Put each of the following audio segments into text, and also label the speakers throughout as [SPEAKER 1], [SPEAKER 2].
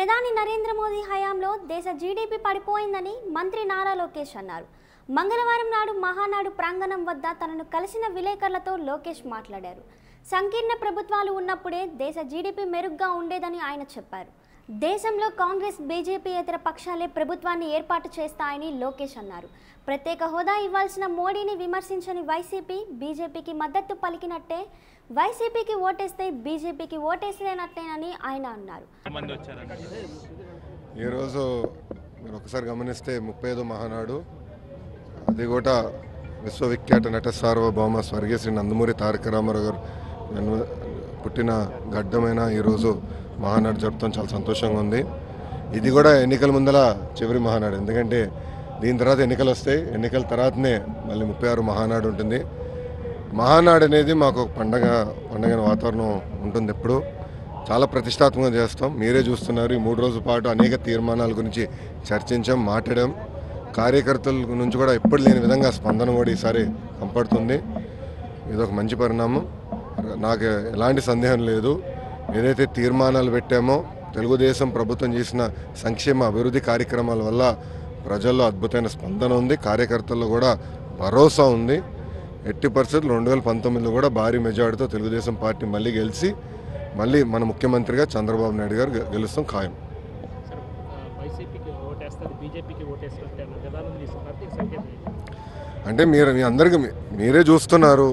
[SPEAKER 1] ప్రధాని నరేంద్ర మోదీ హయాంలో దేశ జీడీపీ పడిపోయిందని మంత్రి నారా లోకేష్ అన్నారు మంగళవారం నాడు మహానాడు ప్రాంగణం వద్ద తనను కలిసిన విలేకరులతో లోకేష్ మాట్లాడారు సంకీర్ణ ప్రభుత్వాలు ఉన్నప్పుడే దేశ జీడీపీ మెరుగ్గా ఉండేదని ఆయన చెప్పారు దేశంలో కాంగ్రెస్ బీజేపీ ఇతర పక్షాలే ప్రభుత్వాన్ని ఏర్పాటు చేస్తాయని లోకేష్ అన్నారు ప్రత్యేక హోదా ఇవ్వాల్సిన మోడీని విమర్శించని వైసీపీ బీజేపీకి మద్దతు పలికినట్టే వైసీపీకి ఓటేస్తే బీజేపీకి ఓటేసినట్టేనని ఆయన అన్నారు
[SPEAKER 2] మంది వచ్చారండి
[SPEAKER 3] ఈరోజు మీరు ఒకసారి గమనిస్తే ముప్పై ఐదో మహానాడు అది కూడా విశ్వవిఖ్యాత నట సార్వభౌమ స్వర్గీయ శ్రీ నందమూరి తారక రామారావు గారు జన్మ- పుట్టిన గడ్డమైన ఈరోజు మహానాడు జరుపుతాం చాలా సంతోషంగా ఉంది ఇది కూడా ఎన్నికల ముందల చివరి మహానాడు ఎందుకంటే దీని తర్వాత ఎన్నికలు వస్తాయి ఎన్నికల తర్వాతనే మళ్ళీ ముప్పై ఆరు మహానాడు ఉంటుంది మహానాడు అనేది మాకు ఒక పండగ పండగ వాతావరణం ఉంటుంది ఎప్పుడు చాలా ప్రతిష్టాత్మకంగా చేస్తాం మీరే చూస్తున్నారు ఈ మూడు రోజుల పాటు అనేక తీర్మానాల గురించి చర్చించాం మాట్లాడాం కార్యకర్తల నుంచి కూడా ఎప్పుడు లేని విధంగా స్పందన కూడా ఈసారి కంపడుతుంది ఇది ఒక మంచి పరిణామం నాకు ఎలాంటి సందేహం లేదు ఏదైతే తీర్మానాలు పెట్టామో తెలుగుదేశం ప్రభుత్వం చేసిన సంక్షేమ అభివృద్ధి కార్యక్రమాల వల్ల ప్రజల్లో అద్భుతమైన స్పందన ఉంది కార్యకర్తల్లో కూడా భరోసా ఉంది ఎట్టి పరిస్థితులు రెండు వేల పంతొమ్మిదిలో కూడా భారీ మెజార్టీతో తెలుగుదేశం పార్టీ మళ్ళీ గెలిచి మళ్ళీ మన ముఖ్యమంత్రిగా చంద్రబాబు నాయుడు గారు గె- గెలుస్తాం ఖాయం
[SPEAKER 4] సార్ ఆ, వైసీపీకి ఓటేస్తారు బీజేపీకి ఓటేస్తారు అన్న విధానం తీసుకున్నారు దీనికి సంకేతం ఏంటి?
[SPEAKER 3] అంటే మీరు మీ అందరికీ మీ- మీరే చూస్తున్నారు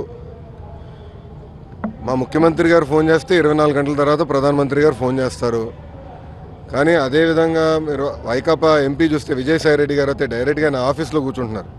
[SPEAKER 3] మా ముఖ్యమంత్రి గారు ఫోన్ చేస్తే ఇరవై నాలుగు గంటల తర్వాత ప్రధానమంత్రి గారు ఫోన్ చేస్తారు కానీ అదేవిధంగా మీరు వైకాపా ఎంపీ చూస్తే విజయసాయి రెడ్డి గారు అయితే డైరెక్ట్గా నా ఆఫీస్లో కూర్చుంటున్నారు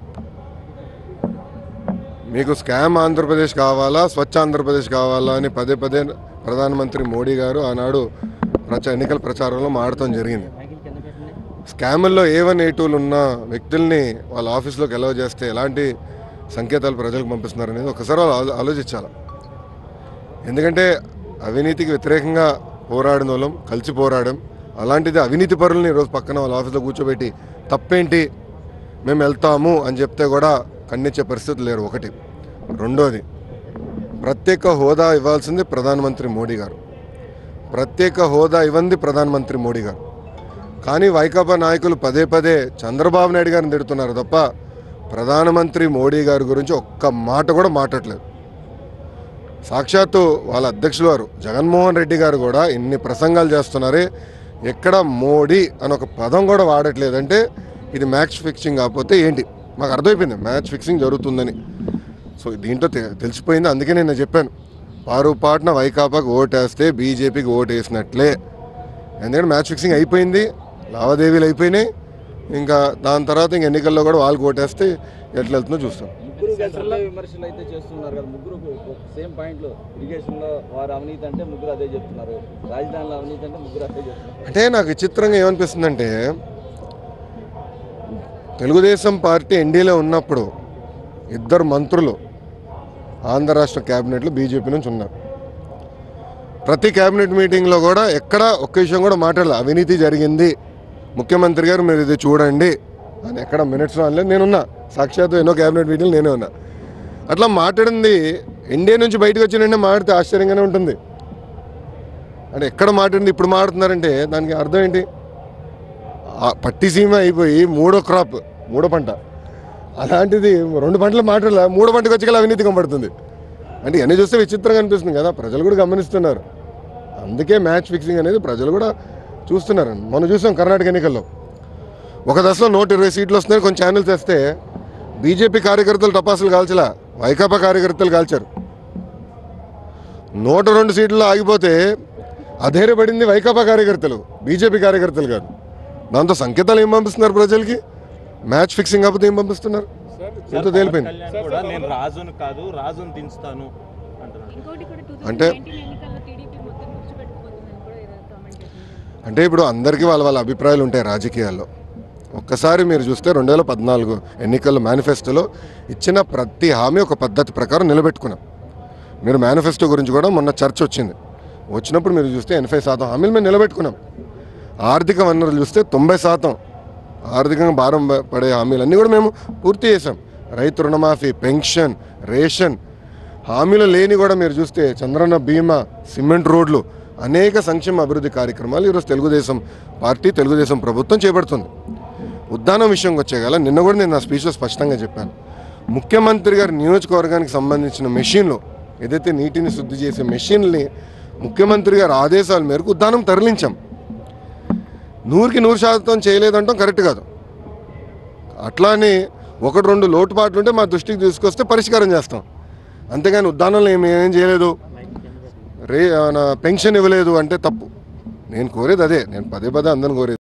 [SPEAKER 3] మీకు స్కామ్ ఆంధ్రప్రదేశ్ కావాలా స్వచ్ఛ ఆంధ్రప్రదేశ్ కావాలా అని పదే పదే ప్రధానమంత్రి మోడీ గారు ఆనాడు ప్రచ ఎన్నికల ప్రచారంలో మాడటం జరిగింది స్కాముల్లో ఏ వన్ ఏ టూలు ఉన్న వ్యక్తుల్ని వాళ్ళ ఆఫీస్లోకి ఎలవ్ చేస్తే ఎలాంటి సంకేతాలు ప్రజలకు పంపిస్తున్నారు అనేది ఒకసారి వాళ్ళు ఆలో- ఆలోచించాలి ఎందుకంటే అవినీతికి వ్యతిరేకంగా పోరాడిన వాళ్ళం కలిసి పోరాడం అలాంటిది అవినీతి పరుల్ని ఈరోజు పక్కన వాళ్ళ ఆఫీస్లో కూర్చోబెట్టి తప్పేంటి మేము వెళ్తాము అని చెప్తే కూడా ఖండించే పరిస్థితి లేరు ఒకటి రెండోది ప్రత్యేక హోదా ఇవ్వాల్సింది ప్రధానమంత్రి మోడీ గారు ప్రత్యేక హోదా ఇవ్వంది ప్రధానమంత్రి మోడీ గారు కానీ వైకాపా నాయకులు పదే పదే చంద్రబాబు నాయుడు గారిని తిడుతున్నారు తప్ప ప్రధానమంత్రి మోడీ గారి గురించి ఒక్క మాట కూడా మాట్లాడలేదు సాక్షాత్తు వాళ్ళ అధ్యక్షులు వారు జగన్మోహన్ రెడ్డి గారు కూడా ఇన్ని ప్రసంగాలు చేస్తున్నారే ఎక్కడ మోడీ అని ఒక పదం కూడా వాడట్లేదంటే ఇది మ్యాచ్ ఫిక్సింగ్ కాకపోతే ఏంటి మాకు అర్థమైపోయింది మ్యాచ్ ఫిక్సింగ్ జరుగుతుందని సో దీంట్లో తె- తెలిసిపోయింది అందుకే నేను చెప్పాను పారుపాటున వైకాపాకి ఓటేస్తే బీజేపీకి ఓటు వేసినట్లే ఎందుకంటే మ్యాచ్ ఫిక్సింగ్ అయిపోయింది లావాదేవీలు అయిపోయినాయి ఇంకా దాని తర్వాత ఇంక ఎన్నికల్లో కూడా వాళ్ళకి ఓటేస్తే ఎట్లా వెళ్తుందో చూస్తాం
[SPEAKER 5] ముగ్గురు కలిసి విమర్శలు అయితే చేస్తున్నారు కదా ముగ్గురు సేమ్ పాయింట్లు ఇరిగేషన్ లో వారు అవినీతి అంటే ముగ్గురు అదే చెప్తున్నారు రాజధానిలో అవినీతి అంటే ముగ్గురు అదే చెప్తున్నారు
[SPEAKER 3] అంటే నాకు విచిత్రంగా ఏమనిపిస్తుందంటే తెలుగుదేశం పార్టీ ఎన్డీలో ఉన్నప్పుడు ఇద్దరు మంత్రులు ఆంధ్ర రాష్ట్ర క్యాబినెట్లో బీజేపీ నుంచి ఉన్నారు ప్రతి క్యాబినెట్ మీటింగ్లో కూడా ఎక్కడ ఒక్క విషయం కూడా మాట్లాడలేదు అవినీతి జరిగింది ముఖ్యమంత్రి గారు మీరు ఇది చూడండి అని ఎక్కడ మినిట్స్లో అనలేదు నేనున్నా సాక్షాత్తు ఎన్నో క్యాబినెట్ మీటింగ్లు నేనే ఉన్నా అట్లా మాట్లాడింది ఇండియా నుంచి బయటకు వచ్చిన వెంటనే మాట్లాడితే ఆశ్చర్యంగానే ఉంటుంది అంటే ఎక్కడ మాట్లాడింది ఇప్పుడు మాట్లాడుతున్నారంటే దానికి అర్థం ఏంటి ఆ పట్టిసీమ అయిపోయి మూడో క్రాప్ మూడో పంట అలాంటిది రెండు పంటలు మాట్లాడలే మూడో పంటకు వచ్చి అవినీతి కనబడుతుంది అంటే ఇవన్నీ చూస్తే విచిత్రంగా అనిపిస్తుంది కదా ప్రజలు కూడా గమనిస్తున్నారు అందుకే మ్యాచ్ ఫిక్సింగ్ అనేది ప్రజలు కూడా చూస్తున్నారు మనం చూసాం కర్ణాటక ఎన్నికల్లో ఒక దశలో నూట ఇరవై సీట్లు వస్తున్నాయి కొన్ని ఛానల్స్ వేస్తే బీజేపీ కార్యకర్తలు టపాసులు కాల్చలా వైకాపా కార్యకర్తలు కాల్చారు నూట రెండు సీట్లు ఆగిపోతే అధైర్యపడింది వైకాపా కార్యకర్తలు బీజేపీ కార్యకర్తలు కాదు దాంతో సంకేతాలు ఏం పంపిస్తున్నారు ప్రజలకి మ్యాచ్ ఫిక్సింగ్ కాకపోతే ఏం పంపిస్తున్నారు ఎంతో తేలిపోయింది
[SPEAKER 2] కళ్యాణ్ కూడా నేను రాజును కాదు రాజును దించుతాను అంటున్నాడు
[SPEAKER 6] ఇంకోటి కూడా టూ
[SPEAKER 3] అంటే-
[SPEAKER 6] ఎన్నికల్లో టీడీపీ మొత్తం గుర్తుపెట్టుకుపోతుందని కూడా ఇలా కామెంట్ చేసింది
[SPEAKER 3] అంటే ఇప్పుడు అందరికీ వాళ్ళ వాళ్ళ అభిప్రాయాలు ఉంటాయి రాజకీయాల్లో ఒక్కసారి మీరు చూస్తే రెండు వేల పద్నాలుగు ఎన్నికల మేనిఫెస్టోలో ఇచ్చిన ప్రతి హామీ ఒక పద్ధతి ప్రకారం నిలబెట్టుకున్నాం మీరు మేనిఫెస్టో గురించి కూడా మొన్న చర్చ వచ్చింది వచ్చినప్పుడు మీరు చూస్తే ఎనభై శాతం హామీలు మేము నిలబెట్టుకున్నాం ఆర్థిక వనరులు చూస్తే తొంభై శాతం ఆర్థికంగా భారం ప- పడే హామీలన్నీ కూడా మేము పూర్తి చేసాం రైతు రుణమాఫీ పెన్షన్ రేషన్ హామీలు లేని కూడా మీరు చూస్తే చంద్రన్న బీమా సిమెంట్ రోడ్లు అనేక సంక్షేమ అభివృద్ధి కార్యక్రమాలు ఈరోజు తెలుగుదేశం పార్టీ తెలుగుదేశం ప్రభుత్వం చేపడుతుంది ఉద్దానం విషయంకి వచ్చేగల నిన్న కూడా నేను నా స్పీచ్లో స్పష్టంగా చెప్పాను ముఖ్యమంత్రి గారి నియోజకవర్గానికి సంబంధించిన మెషిన్లో ఏదైతే నీటిని శుద్ధి చేసే మెషిన్ని ముఖ్యమంత్రి గారి ఆదేశాల మేరకు ఉద్దానం తరలించాం నూరుకి నూరు శాతం చేయలేదంటాం కరెక్ట్ కాదు అట్లానే ఒకటి రెండు లోటుపాట్లు ఉంటే మా దృష్టికి తీసుకొస్తే పరిష్కారం చేస్తాం అంతేగాని ఉద్దానంలో ఏమి ఏం చేయలేదు రే నా పెన్షన్ ఇవ్వలేదు అంటే తప్పు నేను కోరేది అదే నేను పదే పదే అందరిని కోరేది